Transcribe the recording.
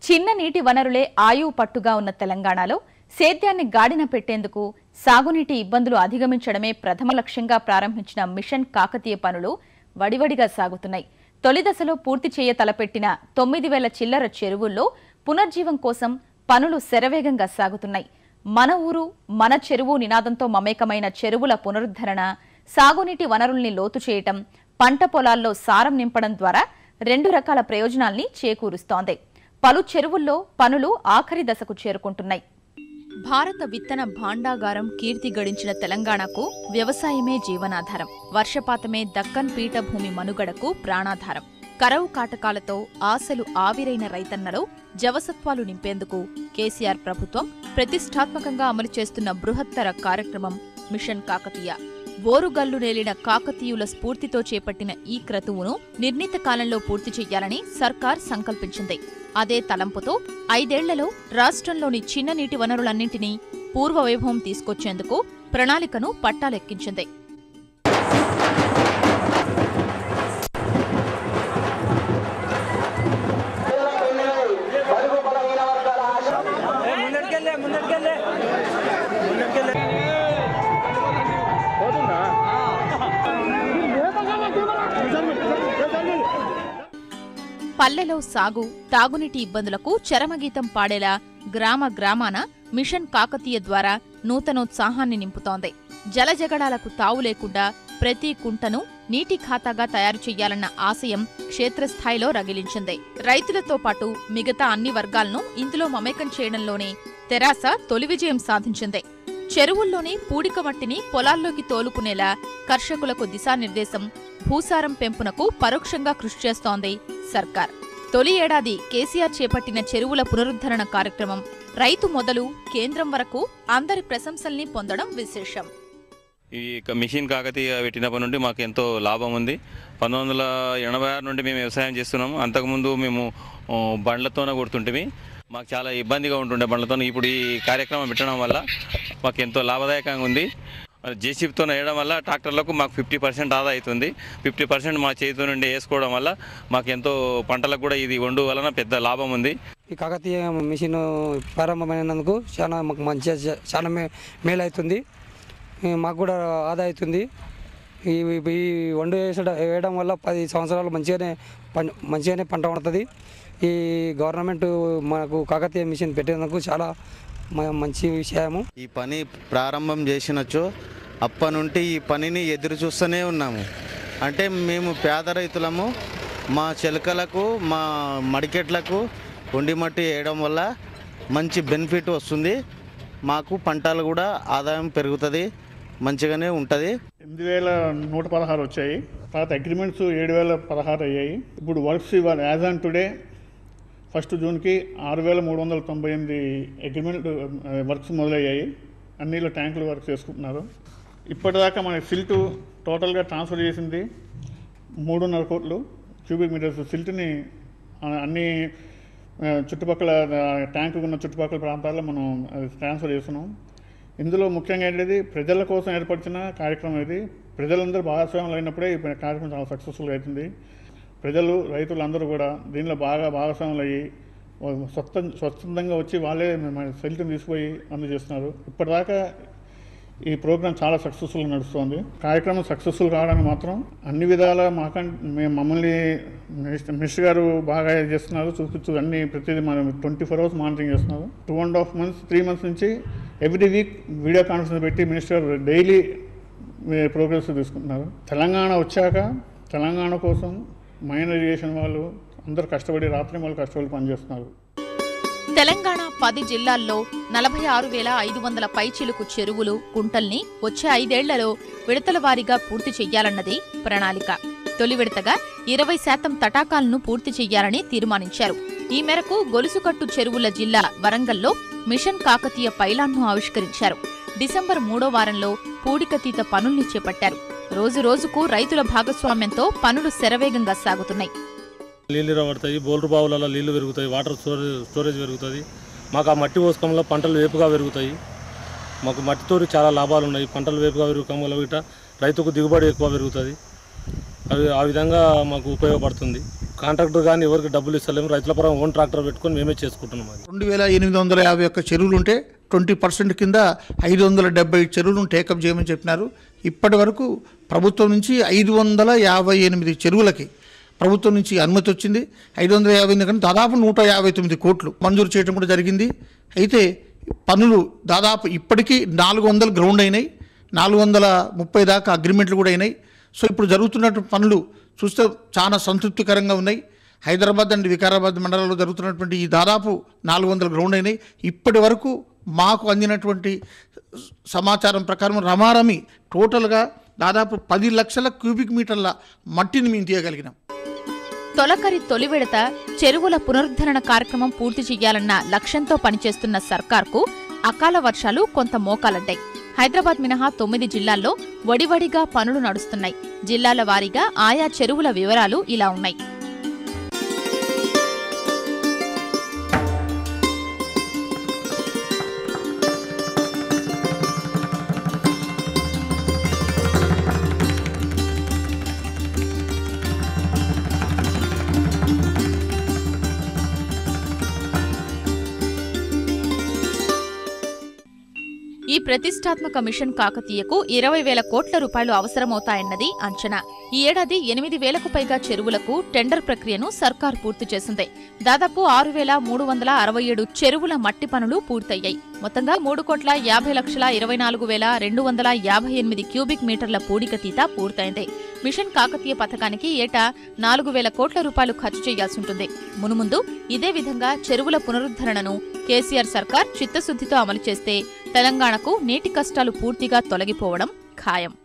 చిన్న నీటి వనరులే ఆయువు పట్టుగా ఉన్న తెలంగాణలో సేద్యాన్ని గాడిన పెట్టేందుకు సాగునీటి ఇబ్బందులు అధిగమించడమే ప్రథమ లక్ష్యంగా ప్రారంభించిన మిషన్ కాకతీయ పనులు వడివడిగా సాగుతున్నాయి తొలి దశలో పూర్తి చేయ తలపెట్టిన తొమ్మిది వేల చిల్లర చెరువుల్లో పునర్జీవం కోసం పనులు శరవేగంగా సాగుతున్నాయి మన ఊరు మన చెరువు నినాదంతో మమేకమైన చెరువుల పునరుద్ధరణ సాగునీటి వనరుల్ని లోతు చేయటం పంట పొలాల్లో సారం నింపడం ద్వారా రెండు రకాల ప్రయోజనాల్ని చేకూరుస్తోంది పలు చెరువుల్లో పనులు ఆఖరి దశకు చేరుకుంటున్నాయి భారత విత్తన భాండాగారం కీర్తి గడించిన తెలంగాణకు వ్యవసాయమే జీవనాధారం వర్షపాతమే దక్కన్ పీఠభూమి మనుగడకు ప్రాణాధారం కరవు కాటకాలతో ఆశలు ఆవిరైన రైతన్నలో జవసత్వాలు నింపేందుకు కేసీఆర్ ప్రభుత్వం ప్రతిష్టాత్మకంగా అమలు చేస్తున్న బృహత్తర కార్యక్రమం మిషన్ కాకతీయ ఓరుగల్లు నేలిన కాకతీయుల స్ఫూర్తితో చేపట్టిన ఈ క్రతువును నిర్ణీత కాలంలో పూర్తి చెయ్యాలని సర్కార్ సంకల్పించింది అదే తలంపుతో ఐదేళ్లలో రాష్ట్రంలోని చిన్న నీటి వనరులన్నింటినీ పూర్వ వైభవం తీసుకొచ్చేందుకు ప్రణాళికను పట్టాలెక్కించింది ముందరికెళ్ళే ముందరికెళ్ళే ముందరికెళ్ళే పోతుందా పల్లెలో సాగు తాగునీటి ఇబ్బందులకు చరమగీతం పాడేలా గ్రామ గ్రామాన మిషన్ కాకతీయ ద్వారా నూతనోత్సాహాన్ని నింపుతోంది జలజగడాలకు తావు లేకుండా ప్రతి కుంటను నీటి ఖాతాగా తయారు చేయాలన్న ఆశయం క్షేత్రస్థాయిలో రగిలించింది రైతులతో పాటు మిగతా అన్ని వర్గాలను ఇందులో మమేకం చేయడంలోనే తెరాస తొలి విజయం సాధించింది చెరువుల్లోని పూడిక మట్టిని పొలాల్లోకి తోలుకునేలా కర్షకులకు దిశానిర్దేశం భూసారం పెంపునకు పరోక్షంగా కృషి చేస్తోంది సర్కార్ తొలి ఏడాది కేసీఆర్ చేపట్టిన చెరువుల పునరుద్ధరణ కార్యక్రమం రైతు మొదలు కేంద్రం వరకు అందరి ప్రశంసల్ని పొందడం విశేషం ఈ క- మిషన్ కాకతీయ పెట్టినప్పటి నుండి మాకు ఎంతో లాభం ఉంది పంతొమ్మిది వందల ఎనభై ఆరు నుండి మేము వ్యవసాయం చేస్తున్నాము అంతకుముందు మేము ఆ, బండ్లతోనే కొడుతుంటిమి మాకు చాలా ఇబ్బందిగా ఉంటుండే బండ్లతో ఇప్పుడు ఈ కార్యక్రమం పెట్టడం వల్ల మాకు ఎంతో లాభదాయకంగా ఉంది జేసీబీతో వేయడం వల్ల ట్రాక్టర్లకు మాకు ఫిఫ్టీ పర్సెంట్ ఆదా అవుతుంది ఫిఫ్టీ పర్సెంట్ మా చేతి నుండి వేసుకోవడం వల్ల మాకు ఎంతో పంటలకు కూడా ఇది వండు వలన పెద్ద లాభం ఉంది ఈ కాకతీయ మిషన్ ప్రారంభమైనందుకు చాలా మాకు మంచిగా చా- చాలా మే మేలు అవుతుంది ఈ మాకు కూడా ఆదా అవుతుంది ఈ ఈ వండు వేసడం వేయడం వల్ల పది సంవత్సరాలు మంచిగానే పం మంచిగానే పంట పడుతుంది ఈ గవర్నమెంట్ మనకు కాకతీయ మిషన్ పెట్టినందుకు చాలా మ- మంచి విషయము ఈ పని ప్రారంభం చేసినచో అప్పటి నుండి ఈ పనిని ఎదురు చూస్తూనే ఉన్నాము అంటే మేము పేద రైతులము మా చెలకలకు మా మడికెట్లకు ఒండి మట్టి వేయడం వల్ల మంచి బెనిఫిట్ వస్తుంది మాకు పంటలు కూడా ఆదాయం పెరుగుతుంది మంచిగానే ఉంటుంది ఎనిమిది వేల నూట పదహారు వచ్చాయి తర్వాత అగ్రిమెంట్స్ ఏడు వేల పదహారు అయ్యాయి ఇప్పుడు వర్క్స్ ఇవాళ యాజ్ ఆన్ టుడే ఫస్ట్ జూన్కి ఆరు వేల మూడు వందల తొంభై ఎనిమిది అగ్రిమెంట్ ఆ, వర్క్స్ మొదలయ్యాయి అన్నిలో ట్యాంకులు వర్క్ చేసుకుంటున్నారు ఇప్పటిదాకా మన సిల్ట్ టోటల్గా ట్రాన్స్ఫర్ చేసింది మూడున్నర కోట్లు క్యూబిక్ మీటర్స్ సిల్ట్ని ఆ, అన్ని ఆ, చుట్టుపక్కల ఆ, ట్యాంకు ఉన్న చుట్టుపక్కల ప్రాంతాల్లో మనం అది ట్రాన్స్ఫర్ చేస్తున్నాం ఇందులో ముఖ్యంగా ఏంటిది ప్రజల కోసం ఏర్పరిచిన కార్యక్రమం ఇది ప్రజలందరూ భాగస్వాములు అయినప్పుడే ఈ కార్యక్రమం చాలా సక్సెస్ఫుల్ అవుతుంది ప్రజలు రైతులు అందరూ కూడా దీనిలో బాగా భాగస్వాములు అయ్యి స్వచ్ఛ స్వచ్ఛందంగా వచ్చి వాళ్ళే మన సెల్ట్ని తీసుకుపోయి అందజేస్తున్నారు ఇప్పటిదాకా ఈ ప్రోగ్రామ్ చాలా సక్సెస్ఫుల్గా నడుస్తుంది కార్యక్రమం సక్సెస్ఫుల్ కావడానికి మాత్రం అన్ని విధాల మాకం మేము మమ్మల్ని మినిస్టర్ మినిస్టర్ గారు బాగా చేస్తున్నారు చూపించు అన్ని ప్రతిదీ మనం ట్వంటీ ఫోర్ అవర్స్ మానిటరింగ్ చేస్తున్నారు two and half months three months నుంచి ఎవ్రీ వీక్ వీడియో కాన్ఫరెన్స్ పెట్టి మినిస్టర్ గారు డైలీ ప్రోగ్రెస్ తీసుకుంటున్నారు తెలంగాణ వచ్చాక తెలంగాణ కోసం మైనర్ ఇరిగేషన్ వాళ్ళు అందరూ కష్టపడి రాత్రి వాళ్ళు కష్టపడి పనిచేస్తున్నారు తెలంగాణ పది జిల్లాల్లో నలభై ఆరు వేల ఐదు వందల పైచిలుకు చెరువులు కుంటల్ని వచ్చే ఐదేళ్లలో విడతల వారీగా పూర్తి చెయ్యాలన్నది ప్రణాళిక తొలి విడతగా ఇరవై శాతం తటాకాలను పూర్తి చెయ్యాలని తీర్మానించారు ఈ మేరకు గొలుసుకట్టు చెరువుల జిల్లా వరంగల్లో మిషన్ కాకతీయ పైలాన్ను ఆవిష్కరించారు డిసెంబర్ మూడో వారంలో పూడికతీత పనుల్ని చేపట్టారు రోజు రోజుకు రైతుల భాగస్వామ్యంతో పనులు శరవేగంగా సాగుతున్నాయి నీళ్ళు పడతాయి బోల్రు బావులలో నీళ్లు పెరుగుతాయి వాటర్ స్టోరేజ్ స్టోరేజ్ పెరుగుతుంది మాకు ఆ మట్టి పోసకంలో పంటలు వేపుగా పెరుగుతాయి మాకు మట్టితో చాలా లాభాలు ఉన్నాయి పంటలు వేపుగా పెరగడం వల్ల గిట్ట రైతుకు దిగుబడి ఎక్కువ పెరుగుతుంది అవి ఆ విధంగా మాకు ఉపయోగపడుతుంది కాంట్రాక్టర్ కానీ ఎవరికి డబ్బులు ఇస్తలేము రైతుల పరం ఓన్ ట్రాక్టర్ పెట్టుకొని మేమే చేసుకుంటున్నాం అది రెండు వేల ఎనిమిది వందల యాభై ఒక్క చెరువులు ఉంటే ట్వంటీ పర్సెంట్ కింద ఐదు వందల డెబ్బై చెరువులను టేకప్ చేయమని చెప్పినారు ఇప్పటి వరకు ప్రభుత్వం నుంచి ఐదు వందల యాభై ఎనిమిది చెరువులకి ప్రభుత్వం నుంచి అనుమతి వచ్చింది ఐదు వందల యాభై ఎనిమిది కానీ దాదాపు నూట యాభై తొమ్మిది కోట్లు మంజూరు చేయడం కూడా జరిగింది అయితే పనులు దాదాపు ఇప్పటికీ నాలుగు వందల గ్రౌండ్ అయినాయి నాలుగు వందల ముప్పై దాకా అగ్రిమెంట్లు కూడా అయినాయి సో ఇప్పుడు జరుగుతున్నటువంటి పనులు చూస్తే చాలా సంతృప్తికరంగా ఉన్నాయి హైదరాబాద్ అండ్ వికారాబాద్ మండలాల్లో జరుగుతున్నటువంటి ఈ దాదాపు నాలుగు వందల గ్రౌండ్ అయినాయి ఇప్పటి వరకు మాకు అందినటువంటి సమాచారం ప్రకారం రమారమి టోటల్గా దాదాపు పది లక్షల క్యూబిక్ మీటర్ల మట్టిని మేము తీయగలిగినాం తొలకరి తొలి విడత చెరువుల పునరుద్ధరణ కార్యక్రమం పూర్తి చేయాలన్న లక్ష్యంతో పనిచేస్తున్న సర్కార్కు అకాల వర్షాలు కొంత మోకాలంటాయి హైదరాబాద్ మినహా తొమ్మిది జిల్లాల్లో వడివడిగా పనులు నడుస్తున్నాయి జిల్లాల వారీగా ఆయా చెరువుల వివరాలు ఇలా ఉన్నాయి ఈ ప్రతిష్టాత్మక మిషన్ కాకతీయకు ఇరవై వేల కోట్ల రూపాయలు అవసరమవుతాయన్నది అంచనా ఈ ఏడాది ఎనిమిది వేలకు పైగా చెరువులకు టెండర్ ప్రక్రియను సర్కార్ పూర్తి చేసింది దాదాపు ఆరు వేల మూడు వందల అరవై ఏడు చెరువుల మట్టి పనులు పూర్తయ్యాయి మొత్తంగా మూడు కోట్ల యాభై లక్షల ఇరవై నాలుగు వేల రెండు వందల యాభై ఎనిమిది క్యూబిక్ మీటర్ల పూడిక తీత పూర్తయింది మిషన్ కాకతీయ పథకానికి ఏటా నాలుగు వేల కోట్ల రూపాయలు ఖర్చు చేయాల్సి ఉంటుంది మునుముందు ఇదే విధంగా చెరువుల పునరుద్ధరణను కేసీఆర్ సర్కార్ చిత్తశుద్ధితో అమలు చేస్తే తెలంగాణకు నీటి కష్టాలు పూర్తిగా తొలగిపోవడం ఖాయం